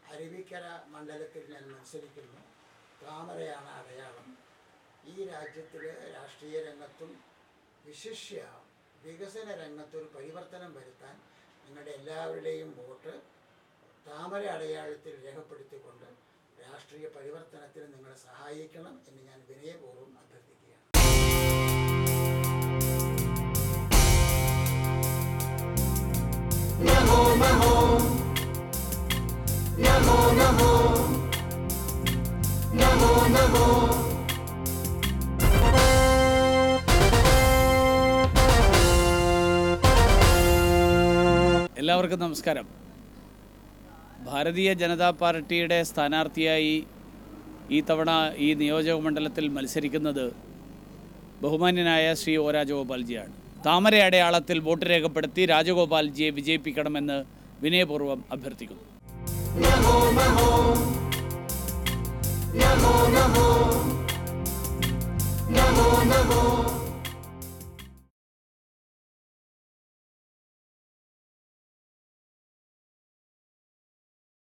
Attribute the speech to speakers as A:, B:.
A: അരുവിക്കര മണ്ഡലത്തിൽ ഞാൻ മത്സരിക്കുന്നു താമരയാണ് അടയാളം ഈ രാജ്യത്തിലെ രാഷ്ട്രീയ രംഗത്തും വിശിഷ്യ വികസന രംഗത്തൊരു പരിവർത്തനം വരുത്താൻ നിങ്ങളുടെ എല്ലാവരുടെയും വോട്ട് താമര അടയാളത്തിൽ രേഖപ്പെടുത്തിക്കൊണ്ട് രാഷ്ട്രീയ പരിവർത്തനത്തിന് നിങ്ങളെ സഹായിക്കണം എന്ന് ഞാൻ വിനയപൂർവ്വം അഭ്യർത്ഥിക്കുകയാണ്
B: എല്ലാവർക്കും നമസ്കാരം ഭാരതീയ ജനതാ പാർട്ടിയുടെ സ്ഥാനാർത്ഥിയായി ഈ തവണ ഈ നിയോജക മണ്ഡലത്തിൽ മത്സരിക്കുന്നത് ബഹുമാന്യനായ ശ്രീ ഒ രാജഗോപാൽജിയാണ് താമര അടയാളത്തിൽ വോട്ട് രേഖപ്പെടുത്തി രാജഗോപാൽജിയെ വിജയിപ്പിക്കണമെന്ന് വിനയപൂർവ്വം അഭ്യർത്ഥിക്കുന്നു
C: നമോ നമോ